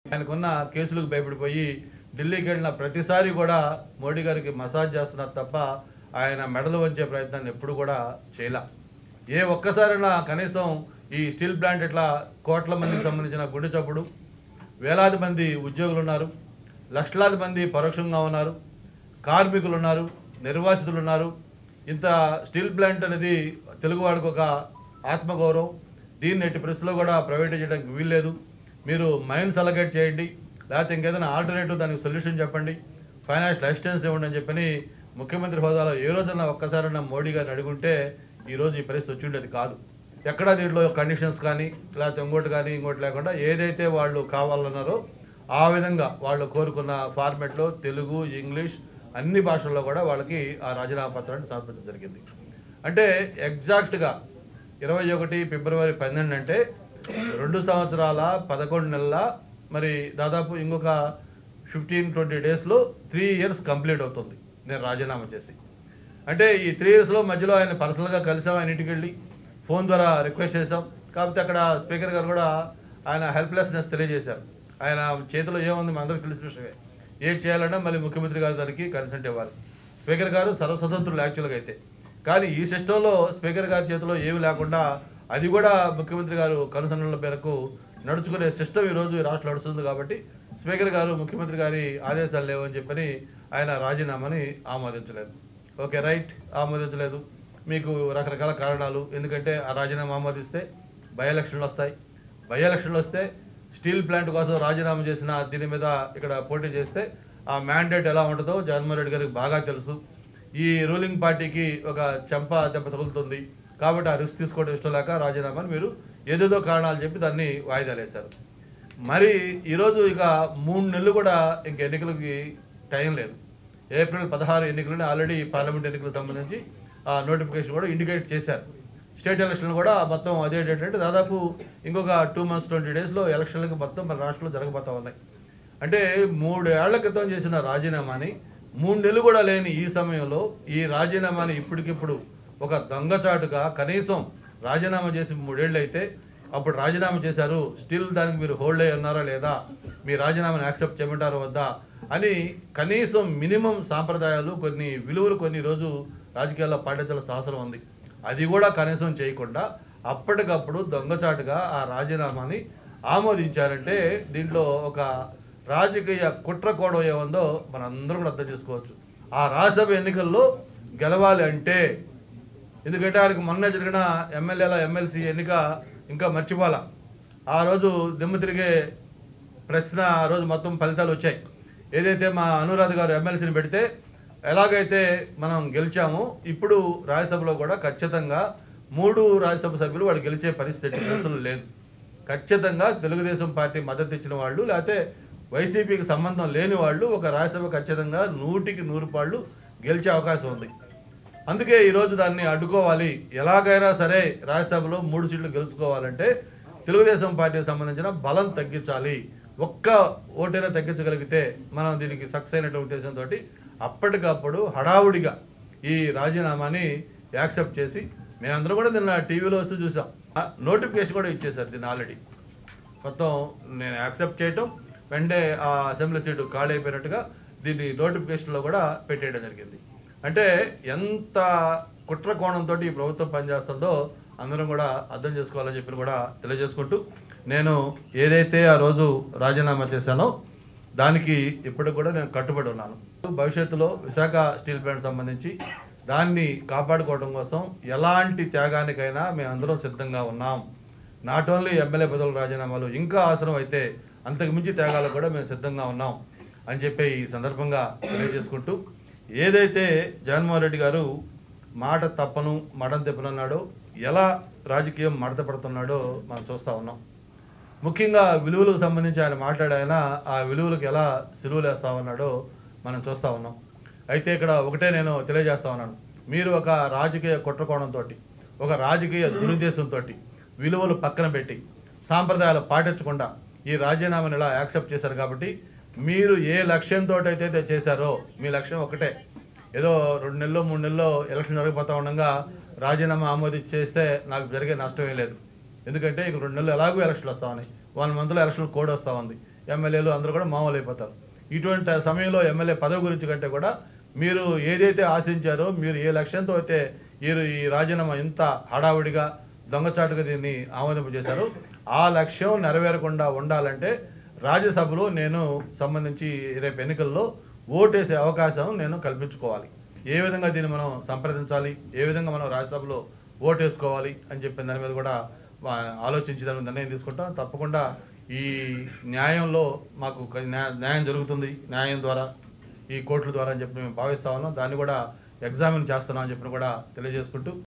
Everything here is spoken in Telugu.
ఆయనకున్న కేసులకు భయపడిపోయి ఢిల్లీకి వెళ్ళిన ప్రతిసారి కూడా మోడీ గారికి మసాజ్ చేస్తున్నారు తప్ప ఆయన మెడలు వంచే ప్రయత్నాన్ని ఎప్పుడు కూడా చేయలే ఏ ఒక్కసారైనా కనీసం ఈ స్టీల్ ప్లాంట్ ఇట్లా కోట్ల మందికి సంబంధించిన గుండె చప్పుడు వేలాది మంది ఉద్యోగులు ఉన్నారు లక్షలాది మంది పరోక్షంగా ఉన్నారు కార్మికులు ఉన్నారు నిర్వాసితులు ఉన్నారు ఇంత స్టీల్ ప్లాంట్ అనేది తెలుగు వాళ్ళకు ఒక ఆత్మగౌరవం దీన్ని ఎట్టి పరిస్థితుల్లో కూడా ప్రైవేట్ చేయడానికి వీల్లేదు మీరు మైన్స్ అలగేట్ చేయండి లేకపోతే ఇంకేదైనా ఆల్టర్నేటివ్ దానికి సొల్యూషన్ చెప్పండి ఫైనాన్షియల్ అసిస్టెన్స్ ఇవ్వండి అని చెప్పని ముఖ్యమంత్రి హోదాలో ఏ రోజున ఒక్కసారైనా మోడీ గారిని అడుగుంటే ఈరోజు ఈ పరిస్థితి వచ్చి ఉండేది కాదు ఎక్కడ దీంట్లో కండిషన్స్ కానీ లేకపోతే ఇంకోటి కానీ ఇంకోటి లేకుండా ఏదైతే వాళ్ళు కావాలన్నారో ఆ విధంగా వాళ్ళు కోరుకున్న ఫార్మెట్లో తెలుగు ఇంగ్లీష్ అన్ని భాషల్లో కూడా వాళ్ళకి ఆ రాజీనామా పత్రాన్ని సమర్పించడం జరిగింది అంటే ఎగ్జాక్ట్గా ఇరవై ఒకటి ఫిబ్రవరి పన్నెండు అంటే రెండు సంవత్సరాల పదకొండు నెలల మరి దాదాపు ఇంకొక ఫిఫ్టీన్ ట్వంటీ డేస్లో త్రీ ఇయర్స్ కంప్లీట్ అవుతుంది నేను రాజీనామా చేసి అంటే ఈ త్రీ ఇయర్స్లో మధ్యలో ఆయన పర్సనల్గా కలిసాం ఆయన ఇంటికి వెళ్ళి ఫోన్ ద్వారా రిక్వెస్ట్ చేసాం కాకపోతే అక్కడ స్పీకర్ గారు కూడా ఆయన హెల్ప్లెస్నెస్ తెలియజేశారు ఆయన చేతిలో ఏముంది మన అందరికీ తెలిసిన విషయమే ఏం చేయాలన్నా మళ్ళీ ముఖ్యమంత్రి గారి దానికి కన్సెంట్ ఇవ్వాలి స్పీకర్ గారు సర్వస్వతంత్రులు యాక్చువల్గా అయితే కానీ ఈ సిస్టంలో స్పీకర్ గారి చేతిలో ఏమి లేకుండా అది కూడా ముఖ్యమంత్రి గారు కనుసన్నల మేరకు నడుచుకునే సిస్టమ్ ఈరోజు ఈ రాష్ట్రం నడుస్తుంది కాబట్టి స్పీకర్ గారు ముఖ్యమంత్రి గారి ఆదేశాలు లేవని చెప్పని ఆయన రాజీనామాని ఆమోదించలేదు ఓకే రైట్ ఆమోదించలేదు మీకు రకరకాల కారణాలు ఎందుకంటే ఆ రాజీనామా ఆమోదిస్తే బై ఎలక్షన్లు వస్తాయి బై ఎలక్షన్లు వస్తే స్టీల్ ప్లాంట్ కోసం రాజీనామా చేసిన దీని మీద ఇక్కడ పోటీ చేస్తే ఆ మ్యాండేట్ ఎలా ఉంటుందో జగన్మోహన్ రెడ్డి గారికి బాగా తెలుసు ఈ రూలింగ్ పార్టీకి ఒక చెంప దెబ్బ తగులుతుంది కాబట్టి ఆ రిస్క్ తీసుకోవడం ఇష్టం లేక రాజీనామాని మీరు ఏదేదో కారణాలు చెప్పి దాన్ని వాయిదాలు వేశారు మరి ఈరోజు ఇక మూడు నెలలు కూడా ఇంక ఎన్నికలకి టైం లేదు ఏప్రిల్ పదహారు ఎన్నికలని ఆల్రెడీ పార్లమెంట్ ఎన్నికలకు సంబంధించి ఆ నోటిఫికేషన్ కూడా ఇండికేట్ చేశారు స్టేట్ ఎలక్షన్లు కూడా మొత్తం అదే డేట్ అంటే దాదాపు ఇంకొక టూ మంత్స్ ట్వంటీ డేస్లో ఎలక్షన్లకు మొత్తం మన రాష్ట్రంలో జరగబోతా ఉన్నాయి అంటే మూడు ఏళ్ల క్రితం చేసిన రాజీనామాని మూడు నెలలు కూడా లేని ఈ సమయంలో ఈ రాజీనామాని ఇప్పటికిప్పుడు ఒక దొంగచాటుగా కనీసం రాజీనామా చేసి మూడేళ్ళు అయితే అప్పుడు రాజీనామా చేశారు స్టిల్ దానికి మీరు హోల్డ్ అయి ఉన్నారా లేదా మీ రాజీనామాని యాక్సెప్ట్ చేయమంటారా వద్దా అని కనీసం మినిమం సాంప్రదాయాలు కొన్ని విలువలు కొన్ని రోజు రాజకీయాల్లో పాటించాల్సిన అవసరం ఉంది అది కూడా కనీసం చేయకుండా అప్పటికప్పుడు దొంగచాటుగా ఆ రాజీనామాని ఆమోదించారంటే దీంట్లో ఒక రాజకీయ కుట్ర కోణం ఏముందో మనందరం కూడా అర్థం చేసుకోవచ్చు ఆ రాజ్యసభ ఎన్నికల్లో గెలవాలి అంటే ఎందుకంటే ఆయనకు మొన్న జరిగిన ఎమ్మెల్యేల ఎమ్మెల్సీ ఎన్నిక ఇంకా మర్చిపోవాలా ఆ రోజు దిమ్మ తిరిగే ప్రశ్న ఆ రోజు మొత్తం ఫలితాలు వచ్చాయి ఏదైతే మా అనురాధ గారు ఎమ్మెల్సీని పెడితే ఎలాగైతే మనం గెలిచామో ఇప్పుడు రాజ్యసభలో కూడా ఖచ్చితంగా మూడు రాజ్యసభ సభ్యులు వాళ్ళు గెలిచే పరిస్థితి పరిస్థితులు లేదు ఖచ్చితంగా తెలుగుదేశం పార్టీ మద్దతు ఇచ్చిన వాళ్ళు లేకపోతే వైసీపీకి సంబంధం లేని వాళ్ళు ఒక రాజ్యసభ ఖచ్చితంగా నూటికి నూరు పాళ్ళు గెలిచే అవకాశం ఉంది అందుకే ఈరోజు దాన్ని అడ్డుకోవాలి ఎలాగైనా సరే రాజ్యసభలో మూడు సీట్లు గెలుచుకోవాలంటే తెలుగుదేశం పార్టీకి సంబంధించిన బలం తగ్గించాలి ఒక్క ఓటైనా తగ్గించగలిగితే మనం దీనికి సక్సెస్ అయినటువంటి ఉద్దేశంతో అప్పటికప్పుడు హడావుడిగా ఈ రాజీనామాని యాక్సెప్ట్ చేసి మేమందరం కూడా నిన్న టీవీలో వస్తూ చూసాం నోటిఫికేషన్ కూడా ఇచ్చేశారు దీన్ని ఆల్రెడీ మొత్తం నేను యాక్సెప్ట్ చేయటం వెంటనే ఆ అసెంబ్లీ సీటు ఖాళీ అయిపోయినట్టుగా దీన్ని నోటిఫికేషన్లో కూడా పెట్టేయడం జరిగింది అంటే ఎంత కుట్ర కోణంతో ఈ ప్రభుత్వం పనిచేస్తుందో అందరం కూడా అర్థం చేసుకోవాలని చెప్పి కూడా తెలియజేసుకుంటూ నేను ఏదైతే ఆ రోజు రాజీనామా చేశానో దానికి ఇప్పటికి కూడా నేను కట్టుబడి ఉన్నాను భవిష్యత్తులో విశాఖ స్టీల్ ప్లాంట్ సంబంధించి దాన్ని కాపాడుకోవడం కోసం ఎలాంటి త్యాగానికైనా మేమందరం సిద్ధంగా ఉన్నాం నాట్ ఓన్లీ ఎమ్మెల్యే పదవుల రాజీనామాలు ఇంకా అవసరం అయితే అంతకు మించి త్యాగాలకు కూడా మేము సిద్ధంగా ఉన్నాం అని చెప్పి ఈ సందర్భంగా తెలియజేసుకుంటూ ఏదైతే జగన్మోహన్ రెడ్డి గారు మాట తప్పను మడం తెప్పనన్నాడో ఎలా రాజకీయం మడత పడుతున్నాడో మనం చూస్తూ ఉన్నాం ముఖ్యంగా విలువలకు సంబంధించి ఆయన మాట్లాడాయన ఆ విలువలకు ఎలా సిలువలు వేస్తా ఉన్నాడో మనం చూస్తూ ఉన్నాం అయితే ఇక్కడ ఒకటే నేను తెలియజేస్తా ఉన్నాను మీరు ఒక రాజకీయ కుట్రకోణంతో ఒక రాజకీయ దురుద్దేశంతో విలువలు పక్కన పెట్టి సాంప్రదాయాలు పాటించకుండా ఈ రాజీనామాను ఇలా యాక్సెప్ట్ చేశారు కాబట్టి మీరు ఏ లక్ష్యంతో అయితే చేశారో మీ లక్ష్యం ఒకటే ఏదో రెండు నెలలు మూడు నెలల్లో ఎలక్షన్ జరిగిపోతా ఉండగా రాజీనామా ఆమోదించేస్తే నాకు జరిగే నష్టమే లేదు ఎందుకంటే ఇక రెండు నెలలు ఎలాగో ఎలక్షన్లు వస్తా ఉన్నాయి వన్ మంత్లో ఎలక్షన్ కోడ్ వస్తూ ఉంది ఎమ్మెల్యేలు అందరూ కూడా మామూలు అయిపోతారు ఇటువంటి సమయంలో ఎమ్మెల్యే పదవి గురించి కంటే కూడా మీరు ఏదైతే ఆశించారో మీరు ఏ లక్ష్యంతో అయితే మీరు ఈ రాజీనామా ఇంత హడావుడిగా దొంగచాటుగా దీన్ని ఆమోదింపజేశారు ఆ లక్ష్యం నెరవేరకుండా ఉండాలంటే రాజ్యసభలో నేను సంబంధించి రేపు ఎన్నికల్లో ఓటేసే అవకాశం నేను కల్పించుకోవాలి ఏ విధంగా దీన్ని మనం సంప్రదించాలి ఏ విధంగా మనం రాజ్యసభలో ఓటేసుకోవాలి అని చెప్పిన దాని మీద కూడా వా- ఆలోచించి దాని మీద నిర్ణయం తీసుకుంటాం తప్పకుండా ఈ న్యాయంలో మాకు ఒక న్యా- న్యాయం జరుగుతుంది న్యాయం ద్వారా ఈ కోర్టుల ద్వారా అని చెప్పి మేము భావిస్తా ఉన్నాం దాన్ని కూడా ఎగ్జామిన్ చేస్తున్నాం అని చెప్పి కూడా తెలియజేసుకుంటూ